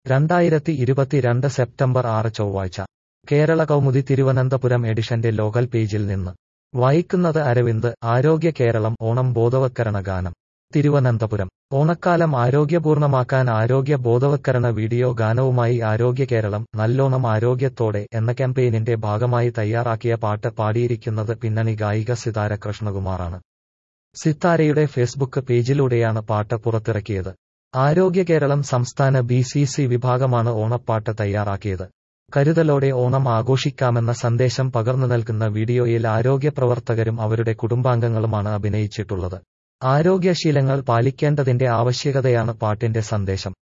രണ്ടായിരത്തി ഇരുപത്തിരണ്ട് സെപ്റ്റംബർ ആറ് ചൊവ്വാഴ്ച കേരള കൗമുദി തിരുവനന്തപുരം എഡിഷന്റെ ലോകൽ പേജിൽ നിന്ന് വായിക്കുന്നത് അരവിന്ദ് ആരോഗ്യ കേരളം ഓണം ബോധവത്കരണ ഗാനം തിരുവനന്തപുരം ഓണക്കാലം ആരോഗ്യപൂർണമാക്കാൻ ആരോഗ്യ ബോധവത്കരണ വീഡിയോ ഗാനവുമായി ആരോഗ്യ കേരളം നല്ലോണം ആരോഗ്യത്തോടെ എന്ന ക്യാമ്പയിനിന്റെ ഭാഗമായി തയ്യാറാക്കിയ പാട്ട് പാടിയിരിക്കുന്നത് പിന്നണി ഗായിക സിതാര കൃഷ്ണകുമാറാണ് സിത്താരയുടെ ഫേസ്ബുക്ക് പേജിലൂടെയാണ് പാട്ട് പുറത്തിറക്കിയത് ആരോഗ്യ കേരളം സംസ്ഥാന ബി സി സി വിഭാഗമാണ് ഓണപ്പാട്ട് തയ്യാറാക്കിയത് കരുതലോടെ ഓണം ആഘോഷിക്കാമെന്ന സന്ദേശം പകർന്നു നൽകുന്ന വീഡിയോയിൽ ആരോഗ്യ പ്രവർത്തകരും അവരുടെ കുടുംബാംഗങ്ങളുമാണ് അഭിനയിച്ചിട്ടുള്ളത് ആരോഗ്യശീലങ്ങൾ പാലിക്കേണ്ടതിന്റെ ആവശ്യകതയാണ് പാട്ടിന്റെ സന്ദേശം